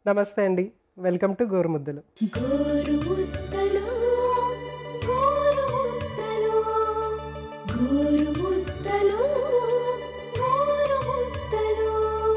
నమస్తే అండి welcome to గోరుముద్దలు గోరుముద్దలు గోరుముద్దలు గోరుముద్దలు గోరుముద్దలు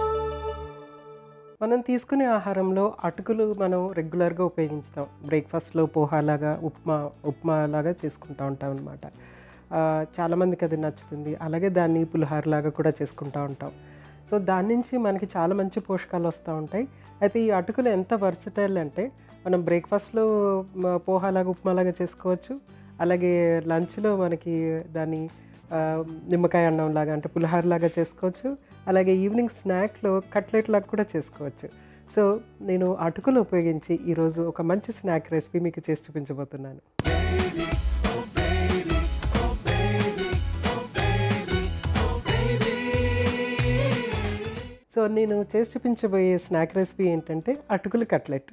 మనం తీసుకునే ఆహారంలో అటుకులు మనం రెగ్యులర్గా ఉపయోగించుతాం బ్రేక్ఫాస్ట్లో పోహాలాగా ఉప్మా ఉప్మా లాగా చేసుకుంటూ ఉంటాం అనమాట చాలామందికి అది నచ్చుతుంది అలాగే దాన్ని పులిహోరలాగా కూడా చేసుకుంటూ ఉంటాం సో దాని నుంచి మనకి చాలా మంచి పోషకాలు వస్తూ ఉంటాయి అయితే ఈ అటుకులు ఎంత వర్సిటైల్ అంటే మనం బ్రేక్ఫాస్ట్లో మ- పోహాలాగా ఉప్మాలాగా చేసుకోవచ్చు అలాగే లంచ్లో మనకి దాన్ని ఆ, నిమ్మకాయ అన్నం లాగా అంటే పులిహోర లాగా చేసుకోవచ్చు అలాగే ఈవినింగ్ స్నాక్లో కట్లెట్ లాగా కూడా చేసుకోవచ్చు సో నేను అటుకులు ఉపయోగించి ఈరోజు ఒక మంచి స్నాక్ రెసిపీ మీకు చేసి చూపించబోతున్నాను సో నేను చేసి చూపించబోయే స్నాక్ రెసిపీ ఏంటంటే అటుకులు కట్లెట్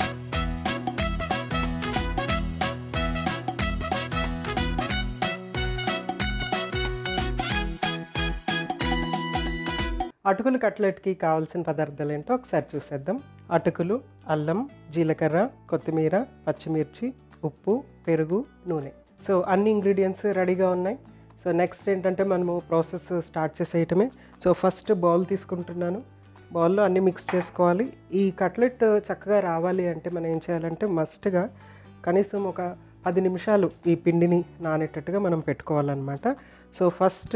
అటుకులు కట్లెట్కి కావాల్సిన పదార్థాలు ఏంటో ఒకసారి చూసేద్దాం అటుకులు అల్లం జీలకర్ర కొత్తిమీర పచ్చిమిర్చి ఉప్పు పెరుగు నూనె సో అన్ని ఇంగ్రీడియంట్స్ రెడీగా ఉన్నాయి సో నెక్స్ట్ ఏంటంటే మనము ప్రాసెస్ స్టార్ట్ చేసేయటమే సో ఫస్ట్ బౌల్ తీసుకుంటున్నాను బౌల్లో అన్నీ మిక్స్ చేసుకోవాలి ఈ కట్లెట్ చక్కగా రావాలి అంటే మనం ఏం చేయాలంటే మస్ట్గా కనీసం ఒక పది నిమిషాలు ఈ పిండిని నానేటట్టుగా మనం పెట్టుకోవాలన్నమాట సో ఫస్ట్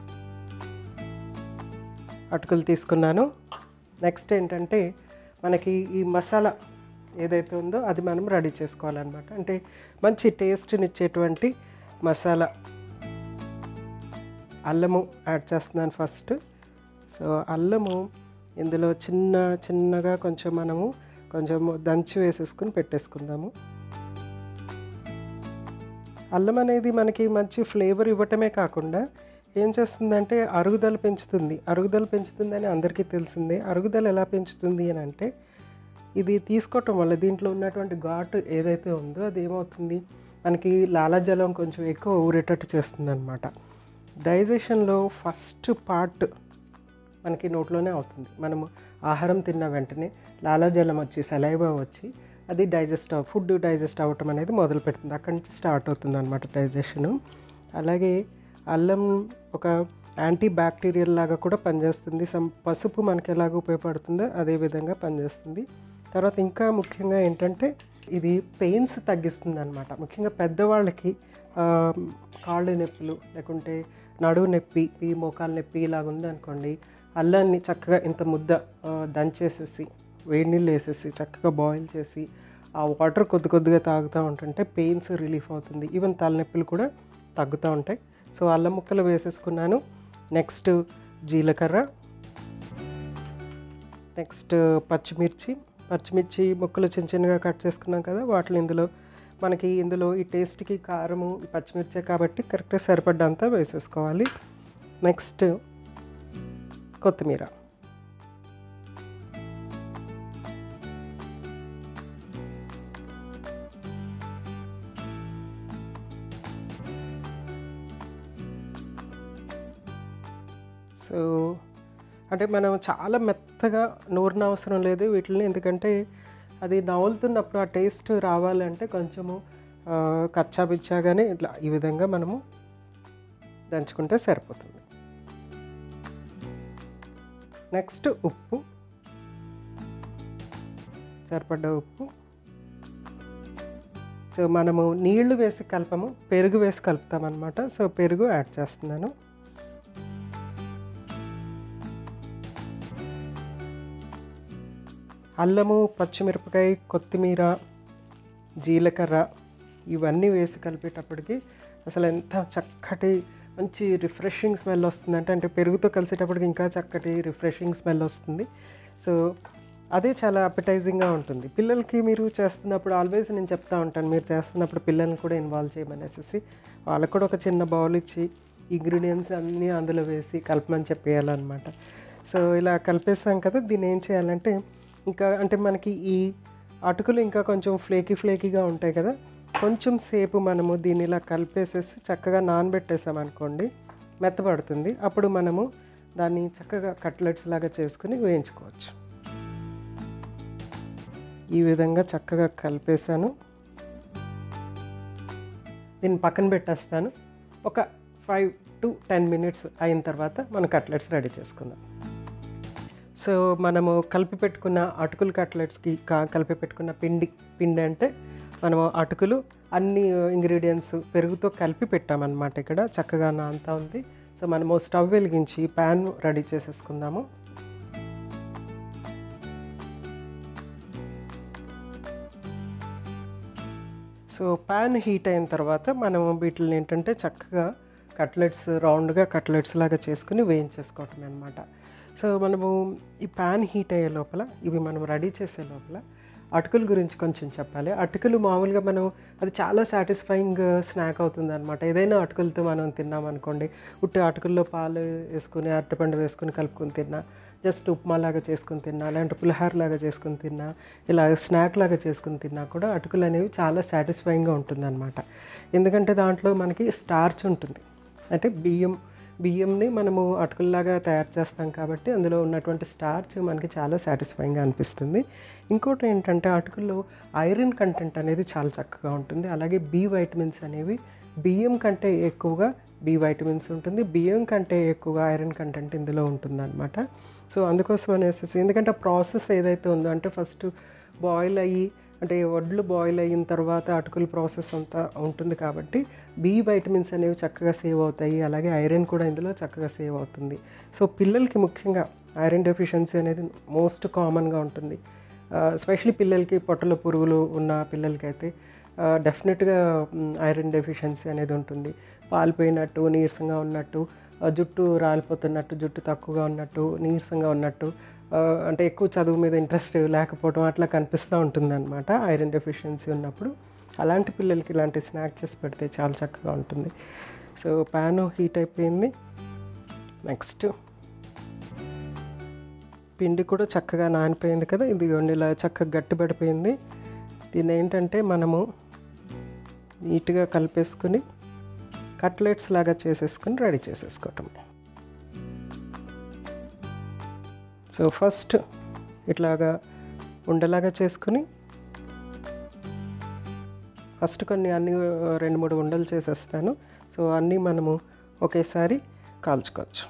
అటుకులు తీసుకున్నాను నెక్స్ట్ ఏంటంటే మనకి ఈ మసాలా ఏదైతే ఉందో అది మనం రెడీ చేసుకోవాలన్నమాట అంటే మంచి టేస్ట్ని ఇచ్చేటువంటి మసాలా అల్లము యాడ్ చేస్తున్నాను ఫస్ట్ సో అల్లము ఇందులో చిన్న చిన్నగా కొంచెం మనము కొంచెం దంచి వేసేసుకుని పెట్టేసుకుందాము అల్లం అనేది మనకి మంచి ఫ్లేవర్ ఇవ్వటమే కాకుండా ఏం చేస్తుందంటే అరుగుదల పెంచుతుంది అరుగుదల పెంచుతుందని అందరికీ తెలిసిందే అరుగుదల ఎలా పెంచుతుంది అని అంటే ఇది తీసుకోవటం వల్ల దీంట్లో ఉన్నటువంటి ఘాటు ఏదైతే ఉందో అది ఏమవుతుంది మనకి లాలాజలం కొంచెం ఎక్కువ ఊరేటట్టు చేస్తుంది అనమాట డైజెషన్లో ఫస్ట్ పార్ట్ మనకి నోట్లోనే అవుతుంది మనము ఆహారం తిన్న వెంటనే లాలాజలం వచ్చి సలైవా వచ్చి అది డైజెస్ట్ అవ ఫుడ్ డైజెస్ట్ అవ్వటం అనేది మొదలు పెడుతుంది అక్కడి నుంచి స్టార్ట్ అవుతుంది అనమాట డైజెషను అలాగే అల్లం ఒక యాంటీ బ్యాక్టీరియల్ లాగా కూడా పనిచేస్తుంది సమ్ పసుపు మనకి ఎలాగ ఉపయోగపడుతుందో అదే విధంగా పనిచేస్తుంది తర్వాత ఇంకా ముఖ్యంగా ఏంటంటే ఇది పెయిన్స్ తగ్గిస్తుంది అనమాట ముఖ్యంగా పెద్దవాళ్ళకి ఆ, కాళ్ళు నొప్పులు లేకుంటే నడువు నొప్పి ఈ మోకాలు నొప్పి ఇలాగ ఉంది అనుకోండి అల్లాన్ని చక్కగా ఇంత ముద్ద ఆ, దంచేసేసి వేడి నీళ్ళు వేసేసి చక్కగా బాయిల్ చేసి ఆ వాటర్ కొద్ది కొద్దిగా తాగుతూ ఉంటుంటే పెయిన్స్ రిలీఫ్ అవుతుంది ఈవెన్ తలనొప్పులు కూడా తగ్గుతూ ఉంటాయి సో అల్లం ముక్కలు వేసేసుకున్నాను నెక్స్ట్ జీలకర్ర నెక్స్ట్ పచ్చిమిర్చి పచ్చిమిర్చి ముక్కలు చిన్న చిన్నగా కట్ చేసుకున్నాం కదా వాటిని ఇందులో మనకి ఇందులో ఈ టేస్ట్కి కారము ఈ పచ్చిమిర్చే కాబట్టి కరెక్ట్గా సరిపడ్డంతా వేసేసుకోవాలి నెక్స్ట్ కొత్తిమీర సో అంటే మనం చాలా మెత్తగా నూరిన అవసరం లేదు వీటిని ఎందుకంటే అది నవ్వులుతున్నప్పుడు ఆ టేస్ట్ రావాలంటే కొంచెము ఆ, కచ్చా పిచ్చాగానే ఇట్లా ఈ విధంగా మనము దంచుకుంటే సరిపోతుంది నెక్స్ట్ ఉప్పు సరిపడ్డ ఉప్పు సో మనము నీళ్లు వేసి కలపము పెరుగు వేసి కలుపుతాం అనమాట సో పెరుగు యాడ్ చేస్తున్నాను అల్లము పచ్చిమిరపకాయ కొత్తిమీర జీలకర్ర ఇవన్నీ వేసి కలిపేటప్పటికి అసలు ఎంత చక్కటి మంచి రిఫ్రెషింగ్ స్మెల్ వస్తుందంటే అంటే పెరుగుతో కలిసేటప్పటికి ఇంకా చక్కటి రిఫ్రెషింగ్ స్మెల్ వస్తుంది సో అదే చాలా అపటైజింగ్గా ఉంటుంది పిల్లలకి మీరు చేస్తున్నప్పుడు ఆల్వేస్ నేను చెప్తా ఉంటాను మీరు చేస్తున్నప్పుడు పిల్లల్ని కూడా ఇన్వాల్వ్ చేయమనేసి వాళ్ళకు కూడా ఒక చిన్న బౌల్ ఇచ్చి ఇంగ్రీడియంట్స్ అన్నీ అందులో వేసి కలపమని చెప్పేయాలన్నమాట సో ఇలా కలిపేసాం కదా దీన్ని ఏం చేయాలంటే ఇంకా అంటే మనకి ఈ అటుకులు ఇంకా కొంచెం ఫ్లేకీ ఫ్లేకీగా ఉంటాయి కదా కొంచెం సేపు మనము దీన్ని ఇలా కలిపేసేసి చక్కగా నానబెట్టేసాం అనుకోండి మెత్తబడుతుంది అప్పుడు మనము దాన్ని చక్కగా కట్లెట్స్ లాగా చేసుకుని వేయించుకోవచ్చు ఈ విధంగా చక్కగా కలిపేశాను దీన్ని పక్కన పెట్టేస్తాను ఒక ఫైవ్ టు టెన్ మినిట్స్ అయిన తర్వాత మనం కట్లెట్స్ రెడీ చేసుకుందాం సో మనము కలిపి పెట్టుకున్న అటుకుల కట్లెట్స్కి కా కలిపి పెట్టుకున్న పిండి పిండి అంటే మనము అటుకులు అన్ని ఇంగ్రీడియంట్స్ పెరుగుతో కలిపి పెట్టామన్నమాట ఇక్కడ చక్కగా నాంతా ఉంది సో మనము స్టవ్ వెలిగించి ప్యాన్ రెడీ చేసేసుకుందాము సో ప్యాన్ హీట్ అయిన తర్వాత మనం వీటిని ఏంటంటే చక్కగా కట్లెట్స్ రౌండ్గా కట్లెట్స్ లాగా చేసుకుని వేయించేసుకోవటం అనమాట సో మనము ఈ ప్యాన్ హీట్ అయ్యే లోపల ఇవి మనం రెడీ చేసే లోపల అటుకుల గురించి కొంచెం చెప్పాలి అటుకులు మామూలుగా మనం అది చాలా సాటిస్ఫైయింగ్ స్నాక్ అవుతుంది అనమాట ఏదైనా అటుకులతో మనం తిన్నాం అనుకోండి ఉట్టి అటుకుల్లో పాలు వేసుకుని అరటిపండు వేసుకుని కలుపుకొని తిన్నా జస్ట్ ఉప్మా లాగా చేసుకుని తిన్నా లేదంటే పులిహార లాగా చేసుకుని తిన్నా ఇలా స్నాక్ లాగా చేసుకుని తిన్నా కూడా అటుకులు అనేవి చాలా సాటిస్ఫైయింగ్గా ఉంటుంది అనమాట ఎందుకంటే దాంట్లో మనకి స్టార్చ్ ఉంటుంది అంటే బియ్యం బియ్యంని మనము అటుకుల్లాగా తయారు చేస్తాం కాబట్టి అందులో ఉన్నటువంటి స్టార్చ్ మనకి చాలా సాటిస్ఫైయింగ్గా అనిపిస్తుంది ఇంకోటి ఏంటంటే అటుకుల్లో ఐరన్ కంటెంట్ అనేది చాలా చక్కగా ఉంటుంది అలాగే బి వైటమిన్స్ అనేవి బియ్యం కంటే ఎక్కువగా బి వైటమిన్స్ ఉంటుంది బియ్యం కంటే ఎక్కువగా ఐరన్ కంటెంట్ ఇందులో ఉంటుందన్నమాట సో అందుకోసం అనేసి ఎందుకంటే ప్రాసెస్ ఏదైతే ఉందో అంటే ఫస్ట్ బాయిల్ అయ్యి అంటే వడ్లు బాయిల్ అయిన తర్వాత అటుకుల ప్రాసెస్ అంతా ఉంటుంది కాబట్టి బి వైటమిన్స్ అనేవి చక్కగా సేవ్ అవుతాయి అలాగే ఐరన్ కూడా ఇందులో చక్కగా సేవ్ అవుతుంది సో పిల్లలకి ముఖ్యంగా ఐరన్ డెఫిషియన్సీ అనేది మోస్ట్ కామన్గా ఉంటుంది ఎస్పెషలీ పిల్లలకి పొట్టల పురుగులు ఉన్న పిల్లలకైతే డెఫినెట్గా ఐరన్ డెఫిషియన్సీ అనేది ఉంటుంది పాలిపోయినట్టు నీరసంగా ఉన్నట్టు ఆ, జుట్టు రాలిపోతున్నట్టు జుట్టు తక్కువగా ఉన్నట్టు నీరసంగా ఉన్నట్టు ఆ, అంటే ఎక్కువ చదువు మీద ఇంట్రెస్ట్ లేకపోవడం అట్లా కనిపిస్తూ ఉంటుందన్నమాట ఐరన్ డెఫిషియన్సీ ఉన్నప్పుడు అలాంటి పిల్లలకి ఇలాంటి స్నాక్ చేసి పెడితే చాలా చక్కగా ఉంటుంది సో ప్యాన్ హీట్ అయిపోయింది నెక్స్ట్ పిండి కూడా చక్కగా నానిపోయింది కదా ఇదిగోండి ఇలా చక్కగా గట్టిపడిపోయింది దీన్ని ఏంటంటే మనము నీట్గా కలిపేసుకుని కట్లెట్స్ లాగా చేసేసుకుని రెడీ చేసేసుకోవటం సో ఫస్ట్ ఇట్లాగా ఉండలాగా చేసుకుని ఫస్ట్ కొన్ని అన్ని ఆ, రెండు మూడు ఉండలు చేసేస్తాను సో అన్నీ మనము ఒకేసారి కాల్చుకోవచ్చు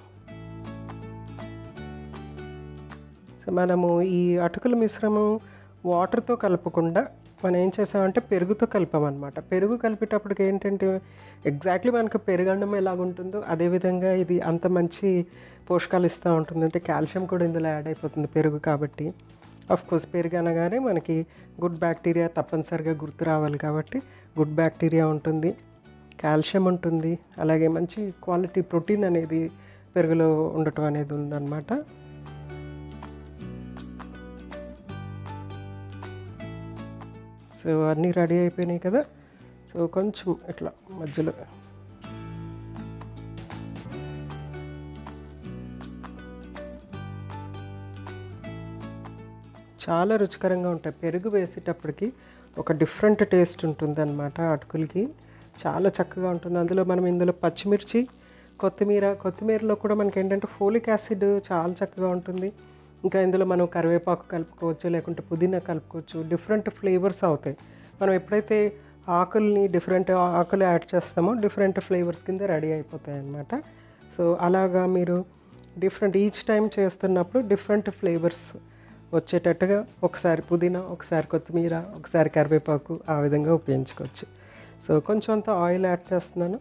సో మనము ఈ అటుకుల మిశ్రమం వాటర్తో కలపకుండా మనం ఏం చేసామంటే పెరుగుతో కలిపామన్నమాట పెరుగు కలిపేటప్పటికి ఏంటంటే ఎగ్జాక్ట్లీ మనకు పెరుగన్నం ఎలాగుంటుందో అదేవిధంగా ఇది అంత మంచి పోషకాలు ఇస్తూ ఉంటుంది అంటే కాల్షియం కూడా ఇందులో యాడ్ అయిపోతుంది పెరుగు కాబట్టి అఫ్ కోర్స్ పెరుగు అనగానే మనకి గుడ్ బ్యాక్టీరియా తప్పనిసరిగా గుర్తు రావాలి కాబట్టి గుడ్ బ్యాక్టీరియా ఉంటుంది కాల్షియం ఉంటుంది అలాగే మంచి క్వాలిటీ ప్రోటీన్ అనేది పెరుగులో ఉండటం అనేది ఉందన్నమాట సో అన్నీ రెడీ అయిపోయినాయి కదా సో కొంచెం ఇట్లా మధ్యలో చాలా రుచికరంగా ఉంటాయి పెరుగు వేసేటప్పటికి ఒక డిఫరెంట్ టేస్ట్ ఉంటుంది అనమాట అటుకులకి చాలా చక్కగా ఉంటుంది అందులో మనం ఇందులో పచ్చిమిర్చి కొత్తిమీర కొత్తిమీరలో కూడా మనకి ఏంటంటే ఫోలిక్ యాసిడ్ చాలా చక్కగా ఉంటుంది ఇంకా ఇందులో మనం కరివేపాకు కలుపుకోవచ్చు లేకుంటే పుదీనా కలుపుకోవచ్చు డిఫరెంట్ ఫ్లేవర్స్ అవుతాయి మనం ఎప్పుడైతే ఆకుల్ని డిఫరెంట్ ఆకులు యాడ్ చేస్తామో డిఫరెంట్ ఫ్లేవర్స్ కింద రెడీ అయిపోతాయి అన్నమాట సో అలాగా మీరు డిఫరెంట్ ఈచ్ టైం చేస్తున్నప్పుడు డిఫరెంట్ ఫ్లేవర్స్ వచ్చేటట్టుగా ఒకసారి పుదీనా ఒకసారి కొత్తిమీర ఒకసారి కరివేపాకు ఆ విధంగా ఉపయోగించుకోవచ్చు సో కొంచెం అంత ఆయిల్ యాడ్ చేస్తున్నాను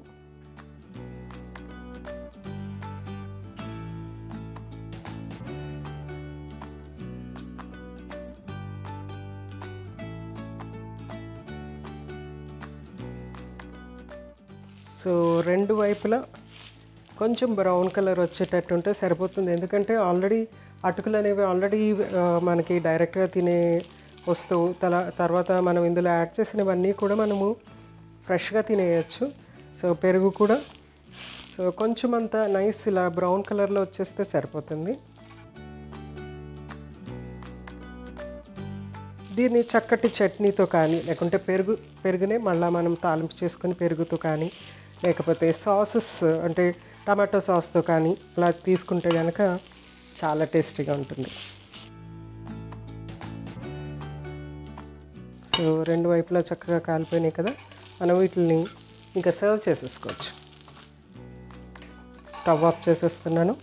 సో రెండు వైపులా కొంచెం బ్రౌన్ కలర్ వచ్చేటట్టు ఉంటే సరిపోతుంది ఎందుకంటే ఆల్రెడీ అటుకులు అనేవి ఆల్రెడీ మనకి డైరెక్ట్గా తినే వస్తువు తల తర్వాత మనం ఇందులో యాడ్ చేసినవన్నీ కూడా మనము ఫ్రెష్గా తినేయచ్చు సో పెరుగు కూడా సో కొంచెం అంత నైస్ ఇలా బ్రౌన్ కలర్లో వచ్చేస్తే సరిపోతుంది దీన్ని చక్కటి చట్నీతో కానీ లేకుంటే పెరుగు పెరుగునే మళ్ళీ మనం తాలింపు చేసుకొని పెరుగుతో కానీ లేకపోతే సాసెస్ అంటే టమాటో సాస్తో కానీ అలా తీసుకుంటే కనుక చాలా టేస్టీగా ఉంటుంది సో రెండు వైపులా చక్కగా కాలిపోయినాయి కదా మనం వీటిని ఇంకా సర్వ్ చేసేసుకోవచ్చు స్టవ్ ఆఫ్ చేసేస్తున్నాను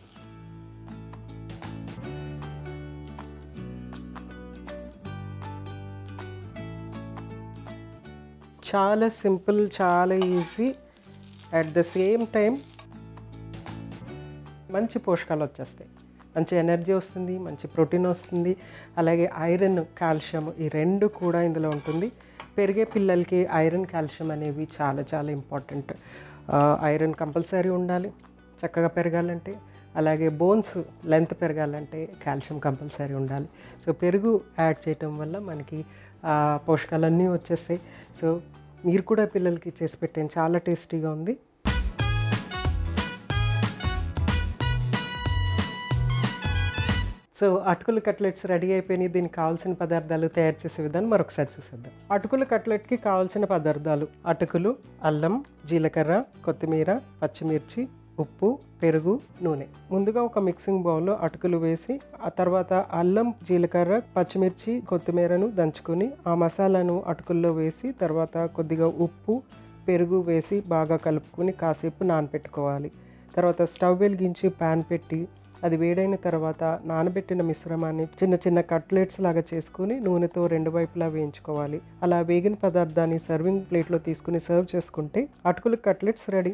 చాలా సింపుల్ చాలా easy at the same time మంచి పోషకాలు వచ్చేస్తాయి మంచి ఎనర్జీ వస్తుంది మంచి ప్రోటీన్ వస్తుంది అలాగే ఐరన్ కాల్షియం ఈ రెండు కూడా ఇందులో ఉంటుంది పెరిగే పిల్లలకి ఐరన్ కాల్షియం అనేవి చాలా చాలా ఇంపార్టెంట్ ఐరన్ కంపల్సరీ ఉండాలి చక్కగా పెరగాలంటే అలాగే బోన్స్ లెంత్ పెరగాలంటే కాల్షియం కంపల్సరీ ఉండాలి సో పెరుగు యాడ్ చేయటం వల్ల మనకి ఆ పోషకాలన్నీ వచ్చేస్తాయి సో మీరు కూడా పిల్లలకి చేసి పెట్టండి చాలా టేస్టీగా ఉంది సో అటుకులు కట్లెట్స్ రెడీ అయిపోయినాయి దీనికి కావాల్సిన పదార్థాలు తయారు చేసే విధానం మరొకసారి చూసేద్దాం అటుకుల కట్లెట్కి కావాల్సిన పదార్థాలు అటుకులు అల్లం జీలకర్ర కొత్తిమీర పచ్చిమిర్చి ఉప్పు పెరుగు నూనె ముందుగా ఒక మిక్సింగ్ బౌల్లో అటుకులు వేసి ఆ తర్వాత అల్లం జీలకర్ర పచ్చిమిర్చి కొత్తిమీరను దంచుకొని ఆ మసాలాను అటుకుల్లో వేసి తర్వాత కొద్దిగా ఉప్పు పెరుగు వేసి బాగా కలుపుకొని కాసేపు నానబెట్టుకోవాలి తర్వాత స్టవ్ వెలిగించి ప్యాన్ పెట్టి అది వేడైన తర్వాత నానబెట్టిన మిశ్రమాన్ని చిన్న చిన్న కట్లెట్స్ లాగా చేసుకుని నూనెతో రెండు వైపులా వేయించుకోవాలి అలా వేగిన పదార్థాన్ని సర్వింగ్ ప్లేట్లో తీసుకుని సర్వ్ చేసుకుంటే అటుకులు కట్లెట్స్ రెడీ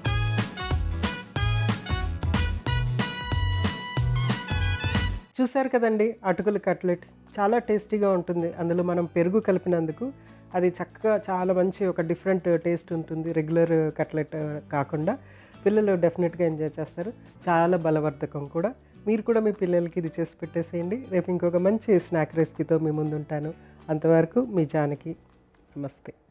చూసారు కదండి అటుకుల కట్లెట్ చాలా టేస్టీగా ఉంటుంది అందులో మనం పెరుగు కలిపినందుకు అది చక్కగా చాలా మంచి ఒక డిఫరెంట్ టేస్ట్ ఉంటుంది రెగ్యులర్ కట్లెట్ కాకుండా పిల్లలు డెఫినెట్గా ఎంజాయ్ చేస్తారు చాలా బలవర్ధకం కూడా మీరు కూడా మీ పిల్లలకి ఇది చేసి పెట్టేసేయండి రేపు ఇంకొక మంచి స్నాక్ రెసిపీతో మీ ముందు ఉంటాను అంతవరకు మీ జానకి నమస్తే